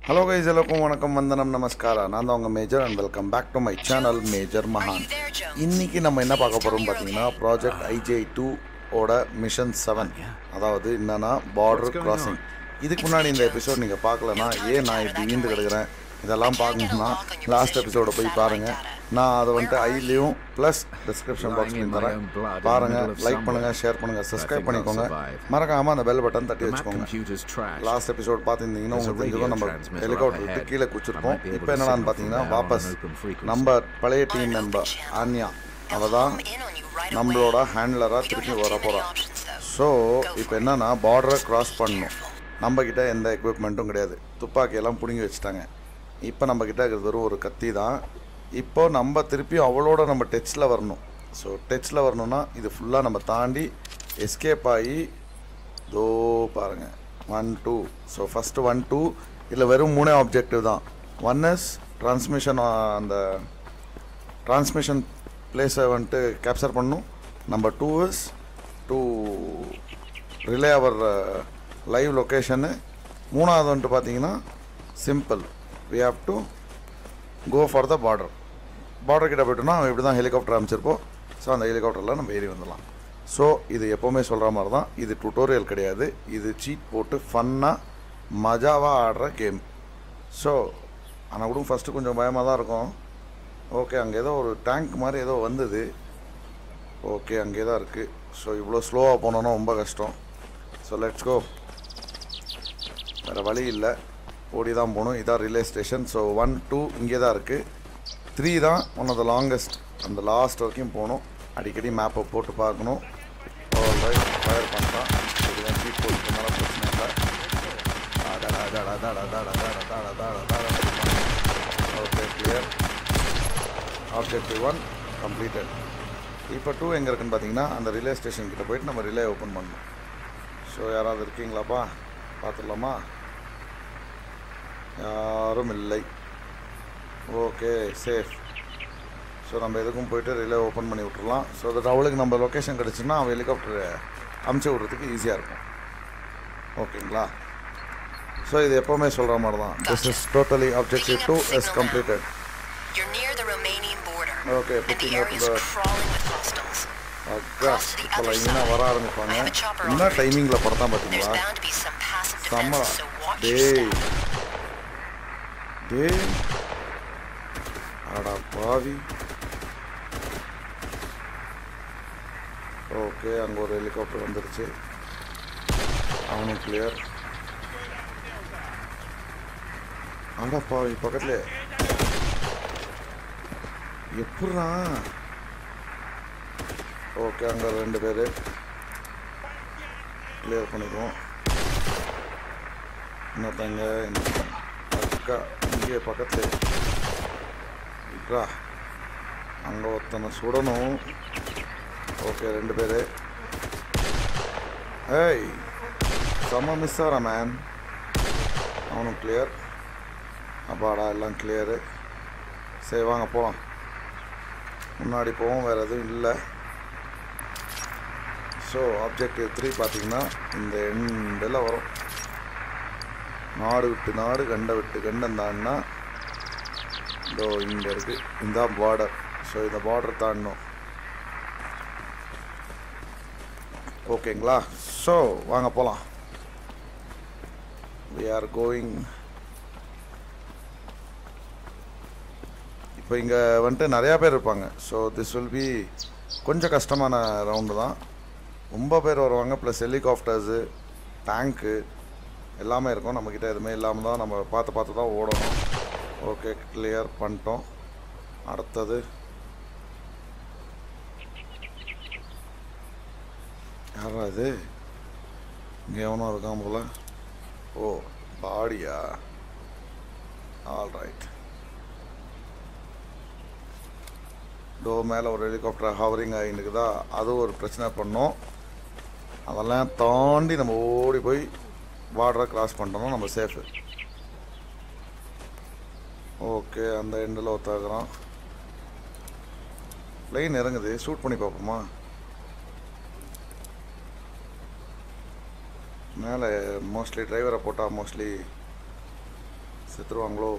Hello guys எல்லாருக்கும் வணக்கம் வந்தனம் நமஸ்காரா நான் தான் உங்கள் major and welcome back to my channel major மகான் இன்னைக்கு நம்ம என்ன பார்க்க போகிறோம் பார்த்தீங்கன்னா ப்ராஜெக்ட் ஐஜே டூ ஓட மிஷன் செவன் அதாவது என்னன்னா பார்டர் கிராசிங் இதுக்கு முன்னாடி இந்த எபிசோட் நீங்கள் பார்க்கலனா ஏன் நான் இப்படி ஈண்டு கிடக்குறேன் இதெல்லாம் பார்க்கணும்னா லாஸ்ட் எபிசோட போய் பாருங்கள் நான் அதை வந்துட்டு ஐலையும் ப்ளஸ் டிஸ்கிரிப்ஷன் பாக்ஸ்லையும் தரேன் பாருங்கள் லைக் பண்ணுங்கள் ஷேர் பண்ணுங்கள் சப்ஸ்கிரைப் பண்ணிக்கோங்க மறக்காமல் அந்த பெல் பட்டன் தட்டி வச்சுக்கோங்க computer's trash. லாஸ்ட் எபிசோட் பார்த்துருந்தீங்கன்னா There's a உங்களுக்கு தெரிஞ்சிருக்கும் நம்ம radio transmitter ஹெலிகாப்டர் up விட்டு ahead. கீழே I குச்சிருப்போம் might be able இப்போ to என்னடான்னு signal பார்த்தீங்கன்னா from there on வாபஸ் an open frequency. நம்ம பழைய டீம் மெம்பர் ஆன்யா அவ தான் நம்மளோட ஹேண்ட்லராக திருப்பி வர போகிறா ஸோ இப்போ என்னன்னா பார்டரை கிராஸ் பண்ணணும் நம்மக்கிட்ட எந்த எக்யூப்மெண்ட்டும் கிடையாது துப்பாக்கி எல்லாம் பிடுங்கி வச்சுட்டாங்க இப்போ நம்மக்கிட்ட இருக்கிறது வெறும் ஒரு கத்தி தான் இப்போ நம்ம திருப்பி அவளோட நம்ம டச்சில் வரணும் ஸோ டச்சில் வரணும்னா இது ஃபுல்லாக நம்ம தாண்டி எஸ்கேப் ஆகி தோ பாருங்க one two so first one two இதில் வெறும் மூணே ஆப்ஜெக்டிவ் தான் ஒன் இஸ் டிரான்ஸ்மிஷன் அந்த டிரான்ஸ்மிஷன் பிளேஸை வந்துட்டு கேப்சர் பண்ணணும் number two is to relay our live location மூணாவது வந்துட்டு பார்த்தீங்கன்னா simple we have to go for the border border கிட்ட போயிட்டோம்னா அவன் இப்படி தான் ஹெலிகாப்டர் அமைச்சிருப்போம் ஸோ அந்த ஹெலிகாப்டரில் நம்ம ஏறி வந்துடலாம் ஸோ இது எப்போவுமே சொல்கிற மாதிரி தான் இது டுட்டோரியல் கிடையாது இது சீட் போட்டு ஃபன்னாக மஜாவாக ஆடுற கேம் ஸோ ஆனால் கூட ஃபஸ்ட்டு கொஞ்சம் பயமாக தான் இருக்கும் ஓகே அங்கே ஏதோ ஒரு டேங்க் மாதிரி ஏதோ வந்தது ஓகே அங்கே தான் இருக்குது ஸோ இவ்வளோ ஸ்லோவாக போனோன்னா ரொம்ப கஷ்டம் ஸோ லெட்ஸ் கோ வேறு வழி இல்லை ஓடி தான் போகணும் இதான் relay station so one two இங்கே தான் இருக்குது த்ரீ தான் ஒன் ஆஃப் த லாங்கஸ்ட் அந்த லாஸ்ட் வரைக்கும் போகணும் அடிக்கடி மேப்பை போட்டு பார்க்கணும் ஃபயர் பண்ணுறான் இதுதான் சீட் போட்டுனால பிரச்சனை இல்லை அடடா, அடடா, அடடா, அடடா, அடடா, அடடா, அடடா, அடடா. Okay clear objective one completed இப்போ டூ எங்கே இருக்குன்னு பார்த்தீங்கன்னா அந்த ரிலே ஸ்டேஷன் கிட்ட போயிட்டு நம்ம ரிலே ஓப்பன் பண்ணணும் ஸோ யாராவது இருக்கீங்களாப்பா பார்த்துடலாமா யாரும் இல்லை ஓகே சேஃப் ஸோ நம்ம எதுக்கும் போயிட்டு ரிலே ஓப்பன் பண்ணி விட்டுறலாம் ஸோ தட் அவளுக்கு நம்ம லொக்கேஷன் கிடச்சுன்னா அவன் ஹெலிகாப்டர் அமுச்சு விட்றதுக்கு ஈஸியாக இருக்கும் ஓகேங்களா ஸோ இது எப்போவுமே சொல்கிற மாதிரி தான் this is totally objective two is completed You're near the Romanian border. Okay, and the picking up area's the- crawling with hostiles. அக்கா இப்போ லைனாக வர ஆரம்பிப்பாங்க I have a chopper என்ன on. டைமிங்கில் படத்தான் There's பார்த்தீங்களா bound to be some passive செம்ம defenses, so watch your டேய் step. டேய் அடா பாவி ஓகே அங்கே ஒரு ஹெலிகாப்டர் வந்துருச்சு அவனும் கிளியர் அடா பாவி பக்கத்துல எப்பட்றா ஓகே அங்கே ரெண்டு பேர் கிளியர் பண்ணிக்குவோம் இன்னொருத்தங்க இன்னொருத்தங்க. அக்கா இங்கே பக்கத்துல அக்கா அங்கே ஒருத்தனை சுடணும் ஓகே ரெண்டு பேர் ஏய் செம்ம மிஸ் ஆகிறா மேன் அவனும் கிளியர் அப்பாடா எல்லாம் கிளியரு சரி வாங்க போகலாம் முன்னாடி போவோம் வேறு எதுவும் இல்லை ஸோ ஆப்ஜெக்டிவ் த்ரீ பார்த்தீங்கன்னா இந்த எண்டில் வரும் நாடு விட்டு நாடு கண்ட விட்டு கண்டம் தாண்டினா இதோ இங்கே இருக்குது இந்த பார்டர் ஸோ இந்த பார்டர் தாண்டணும் ஓகேங்களா ஸோ வாங்க போகலாம் வி ஆர் கோயிங் இப்போ இங்கே வந்துட்டு நிறையா பேர் இருப்பாங்க ஸோ திஸ் வில் பி கொஞ்சம் கஷ்டமான ரவுண்டு தான் ரொம்ப பேர் வருவாங்க ப்ளஸ் ஹெலிகாப்டர்ஸு டேங்க்கு எல்லாமே இருக்கும் நம்மக்கிட்ட எதுவுமே இல்லாமல் தான் நம்ம பார்த்து பார்த்து தான் ஓடணும் ஓகே கிளியர் பண்ணிட்டோம் அடுத்தது யாரா இது இங்கே எவனும் இருக்கான் போல ஓ பாடியா ஆல் ரைட் டோ மேலே ஒரு ஹெலிகாப்டர் ஹவரிங் ஆகிட்டுக்குதா அது ஒரு பிரச்சனை பண்ணோம் அதெல்லாம் தாண்டி நம்ம ஓடி போய் பார்டரை கிராஸ் பண்ணிட்டோம்னா நம்ம சேஃபு ஓகே அந்த எண்டில் ஒருத்தாக்குறான் லைன் இறங்குது ஷூட் பண்ணி பார்ப்போமா மேலே மோஸ்ட்லி டிரைவரை போட்டால் மோஸ்ட்லி செத்துருவாங்களோ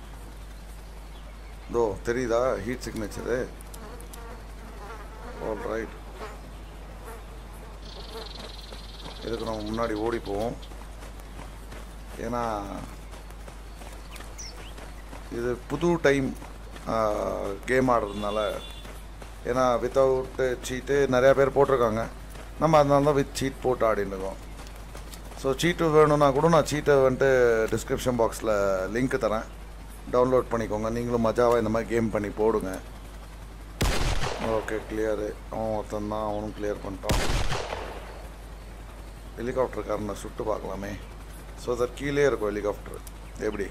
இதோ தெரியுதா ஹீட் சிக்னேச்சரு ஆல் ரைட் இதுக்கு நம்ம முன்னாடி ஓடி போவோம் ஏன்னா இது புது டைம் கேம் ஆடுறதுனால ஏன்னா வித்தவுட்டு சீட்டு நிறையா பேர் போட்டிருக்காங்க நம்ம அதனால தான் வித் சீட் போட்டு ஆடின்னு இருக்கோம் ஸோ சீட்டு வேணும்னா கூட நான் சீட்டை வந்துட்டு டிஸ்கிரிப்ஷன் பாக்ஸில் லிங்க் தரேன் டவுன்லோட் பண்ணிக்கோங்க நீங்களும் மஜாவாக இந்த மாதிரி கேம் பண்ணி போடுங்க ஓகே கிளியரு அவன் ஒருத்தன் தான் அவனும் கிளியர் பண்ணிட்டான் ஹெலிகாப்டருக்காரனை சுட்டு பார்க்கலாமே ஸோ சார் கீழே இருக்கும் ஹெலிகாப்டர் எப்படி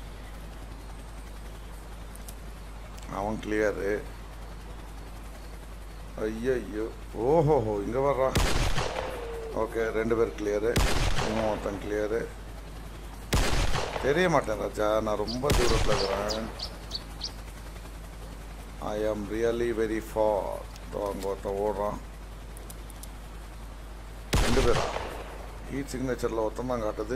அவன் கிளியரு ஐயோ ஐயோ ஓஹோஹோ இங்கே வர்றா ஓகே ரெண்டு பேர் கிளியரு இவன் ஒருத்தன் கிளியரு தெரிய மாட்டேன் ராஜா நான் ரொம்ப தூரத்தில் இருக்கிறேன் ஐ ஆம் ரியலி வெரி ஃபார் அங்கே ஒருத்தன் ஓடுறான் ரெண்டு பேரா ஹீட் சிக்னேச்சரில் ஒருத்தன் தான் காட்டுது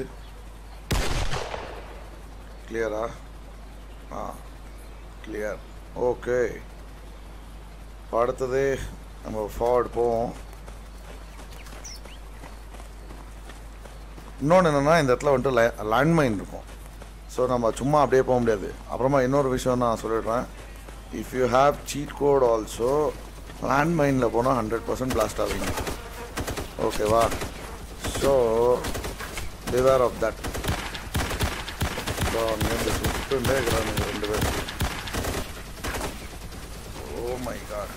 கிளியரா ஆ கிளியர் ஓகே இப்போ அடுத்தது நம்ம ஃபார்வர்ட் போவோம் இன்னொன்று என்னென்னா இந்த இடத்துல வந்துட்டு லேண்ட்மைன் இருக்கும் ஸோ நம்ம சும்மா அப்படியே போக முடியாது அப்புறமா இன்னொரு விஷயம் நான் சொல்லிடுறேன் if you have cheat code also லேண்ட்மைனில் போனால் ஹண்ட்ரட் பர்சன்ட் பிளாஸ்ட் ஆவீங்க ஓகேவா so beware of that so அங்கேருந்து சுட்டுண்டே இருக்கிறானுங்க ரெண்டு பேர் ஓ மை காட்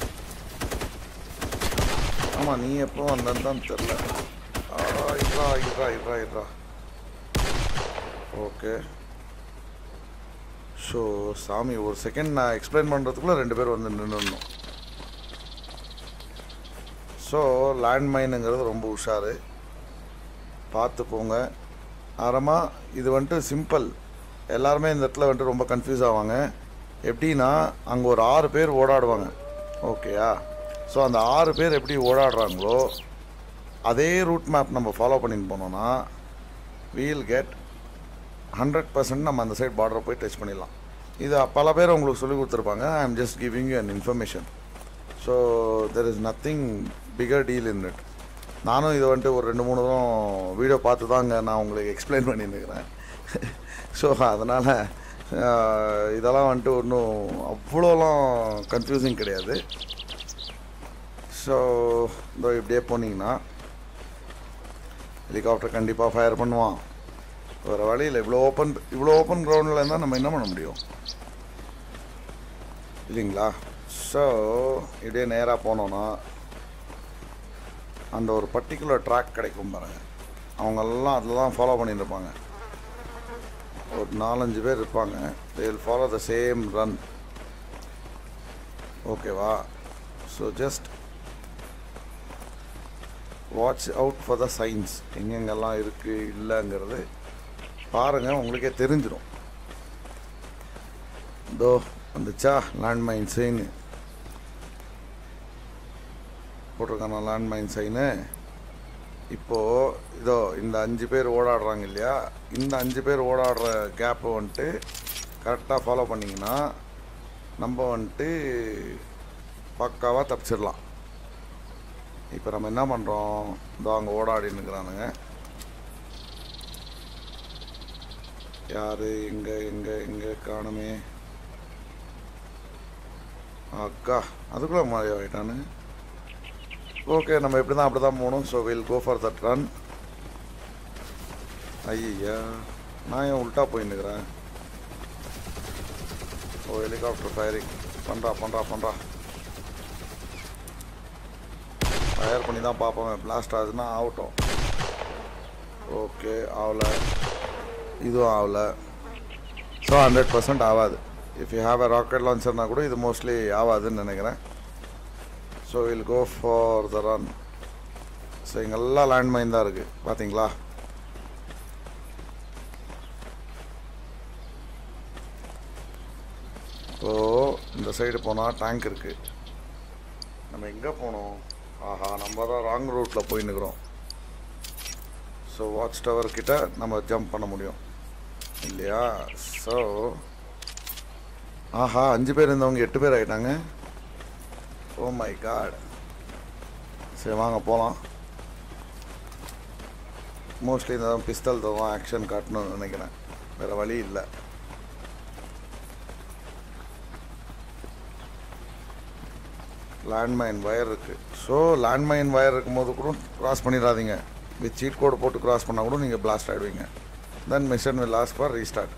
ஆமாம் நீ எப்போ வந்தன்னு தான் தெரில ஆ இருறா இருறா இருறா இருறா ஓகே ஸோ சாமி ஒரு செகண்ட் நான் எக்ஸ்பிளைன் பண்ணுறதுக்குள்ளே ரெண்டு பேர் வந்து நின்றுடணும் ஸோ லேண்ட்மைனுங்கிறது ரொம்ப உஷாரு பார்த்து போங்க அறமா இது வந்துட்டு சிம்பிள் எல்லாருமே இந்த இடத்துல வந்துட்டு ரொம்ப கன்ஃபியூஸ் ஆவாங்க எப்படின்னா அங்கே ஒரு ஆறு பேர் ஓடாடுவாங்க ஓகேயா ஸோ அந்த ஆறு பேர் எப்படி ஓடாடுறாங்களோ அதே ரூட் மேப் நம்ம ஃபாலோ பண்ணிட்டு போனோம்னா வீல் கெட் ஹண்ட்ரட் பர்சன்ட் நம்ம அந்த சைட் பார்டரை போய் டச் பண்ணிடலாம் இது பல பேர் உங்களுக்கு சொல்லி கொடுத்துருப்பாங்க I am just giving you an information so there is nothing bigger deal in it நானும் இதை வந்துட்டு ஒரு ரெண்டு மூணு தரம் வீடியோ பார்த்து தாங்க நான் உங்களுக்கு எக்ஸ்பிளைன் பண்ணியிருக்கிறேன் ஸோ அதனால் இதெல்லாம் வந்துட்டு ஒன்றும் அவ்வளோலாம் கன்ஃபியூசிங் கிடையாது ஸோ இதோ இப்படியே போனீங்கன்னா ஹெலிகாப்டர் கண்டிப்பாக ஃபயர் பண்ணுவான் வேறு வழியில் இவ்வளோ ஓப்பன் இவ்வளோ ஓப்பன் கிரவுண்டில் இருந்தால் நம்ம என்ன பண்ண முடியும் இல்லைங்களா ஸோ இப்படியே நேராக போனோன்னா அந்த ஒரு பர்டிகுலர் ட்ராக் கிடைக்கும் பாருங்க அவங்கெல்லாம் அதில் தான் ஃபாலோ பண்ணிட்டு இருப்பாங்க ஒரு நாலஞ்சு பேர் இருப்பாங்க they'll follow the same run ஓகேவா so just watch out for the signs எங்கெங்கெல்லாம் இருக்குது இல்லைங்கிறது பாருங்கள் உங்களுக்கே தெரிஞ்சிடும் இதோ வந்துச்சா லேண்ட்மைன் சைனு போட்டிருக்கான லேண்ட்மைன் சைனு இப்போது இதோ இந்த அஞ்சு பேர் ஓடாடுறாங்க இல்லையா இந்த அஞ்சு பேர் ஓடாடுற கேப்பை வந்துட்டு கரெக்டாக ஃபாலோ பண்ணிங்கன்னா நம்ம வந்துட்டு பக்காவாக தப்பிச்சிடலாம் இப்போ நம்ம என்ன பண்ணுறோம் இதோ அங்கே ஓடாடின்னு இருக்கிறானுங்க யார் எங்கே எங்கே எங்கே காணுமே அக்கா அதுக்குள்ளே மாதிரி ஆகிட்டானு ஓகே நம்ம எப்படி தான் அப்படி தான் போகணும் so will go for that run ஐயா நான் ஏன் உல்ட்டா போயின்னுக்கிறேன் ஓ ஹெலிகாப்டர் ஃபயரிங் பண்ணுறா பண்ணுறா பண்ணுறா ஃபயர் பண்ணி தான் பார்ப்போம் பிளாஸ்ட் ஆகுதுன்னா ஆகட்டும் ஓகே ஆகலை இதுவும் ஆகலை ஸோ ஹண்ட்ரட் பர்சன்ட் ஆகாது if you have a rocket லான்ச்சர்னா கூட இது மோஸ்ட்லி ஆகாதுன்னு நினைக்கிறேன் so will go for the run so இங்கெல்லாம் லேண்ட் மைன் தான் இருக்குது பார்த்தீங்களா ஸோ இந்த சைடு போனால் டேங்க் இருக்குது நம்ம எங்கே போனோம் ஆஹா நம்ம தான் ராங் ரூட்டில் போயின்னுக்குறோம் ஸோ வாட்ச் டவர் கிட்ட நம்ம ஜம்ப் பண்ண முடியும் இல்லையா ஸோ ஆஹா அஞ்சு பேர் இருந்தவங்க எட்டு பேர் ஆகிட்டாங்க ஓ மை காட் சரி வாங்க போகலாம் மோஸ்ட்லி இந்த பிஸ்தல் தான் ஆக்ஷன் காட்டணும்னு நினைக்கிறேன் வேறு வழி இல்லை லேண்ட்மைன் வயர் இருக்குது ஸோ லேண்ட்மைன் வயர் இருக்கும்போது கூட கிராஸ் பண்ணிடாதீங்க வித் சீட் கோடு போட்டு கிராஸ் பண்ணால் கூட நீங்கள் பிளாஸ்ட் ஆகிடுவீங்க then mission will last for restart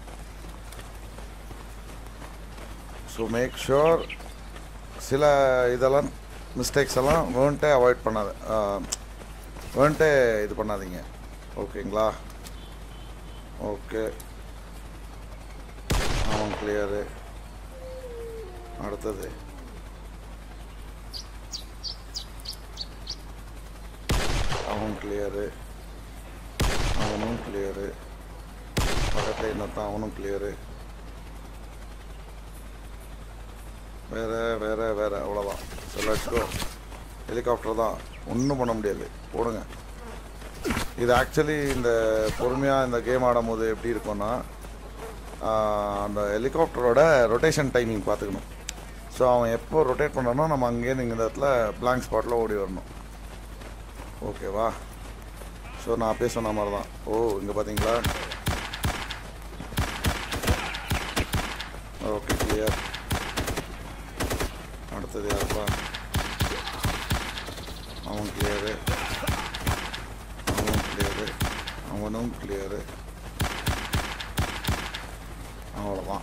so make sure சில இதெல்லாம் மிஸ்டேக்ஸ் எல்லாம் வேண்ட்டே அவாய்ட் பண்ணாத வேண்ட்டே இது பண்ணாதீங்க ஓகேங்களா ஓகே அவன் கிளியரு அடுத்தது அவன் கிளியரு அவனும் கிளியரு பக்கத்தில் இன்னொருத்தான் அவனும் கிளியரு வேற வேற வேற அவ்வளோதான் ஸோ லெட்ஸ் கோ ஹெலிகாப்டர் தான் ஒன்றும் பண்ண முடியாது போடுங்க இது ஆக்சுவலி இந்த பொறுமையாக இந்த கேம் ஆடும்போது எப்படி இருக்கும்னா ஆஹ், அந்த ஹெலிகாப்டரோட ரொட்டேஷன் டைமிங் பார்த்துக்கணும் ஸோ அவன் எப்போ ரொட்டேட் பண்ணானோ நம்ம அங்கேருந்து இந்த இடத்துல பிளாங்க் ஸ்பாட்டில் ஓடி வரணும் ஓகேவா ஸோ நான் அப்பயே சொன்ன மாதிரி தான் ஓ இங்கே பார்த்தீங்களா ஓகே கிளியர் அடுத்தது யாருப்பா அவன் கிளியரு அவனும் கிளியரு அவனும் கிளியரு அவ்வளோதான்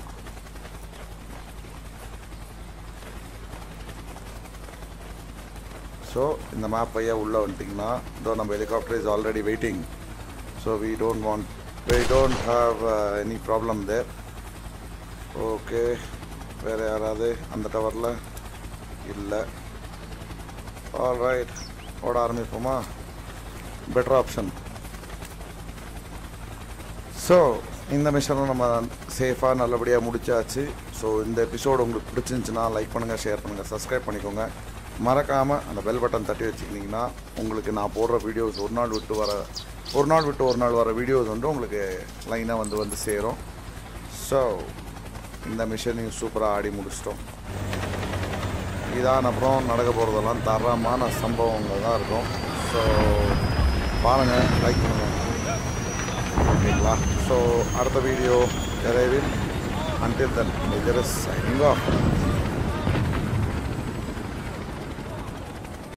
ஸோ இந்த மேப் ஐயா உள்ளே வந்துட்டிங்கன்னா இதோ நம்ம helicopter is already waiting so we don't want we don't have any problem there okay வேறு யாராவது அந்த டவரில் இல்லை ஆல் ரைட் ஓட ஆரம்பிப்போமா பெட்டர் ஆப்ஷன் ஸோ இந்த மிஷனை நம்ம சேஃபாக நல்லபடியாக முடிச்சாச்சு ஸோ இந்த எபிசோடு உங்களுக்கு பிடிச்சிருந்துச்சுன்னா லைக் பண்ணுங்கள் ஷேர் பண்ணுங்கள் சப்ஸ்கிரைப் பண்ணிக்கோங்க மறக்காமல் அந்த பெல் பட்டன் தட்டி வச்சுக்கிட்டிங்கன்னா உங்களுக்கு நான் போடுற வீடியோஸ் ஒரு நாள் விட்டு வர ஒரு நாள் விட்டு ஒரு நாள் வர வீடியோஸ் வந்து உங்களுக்கு லைனாக வந்து வந்து சேரும் ஸோ இந்த மிஷனையும் சூப்பராக ஆடி முடிச்சிட்டோம் இதான் அப்புறம் நடக்க போகிறதெல்லாம் தரமான சம்பவங்கள் தான் இருக்கும் ஸோ பாருங்கள் லைக் பண்ணுங்கள் ஓகேங்களா ஸோ அடுத்த வீடியோ விரைவில் அன்டில் தன் சைனிங் ஆஃப்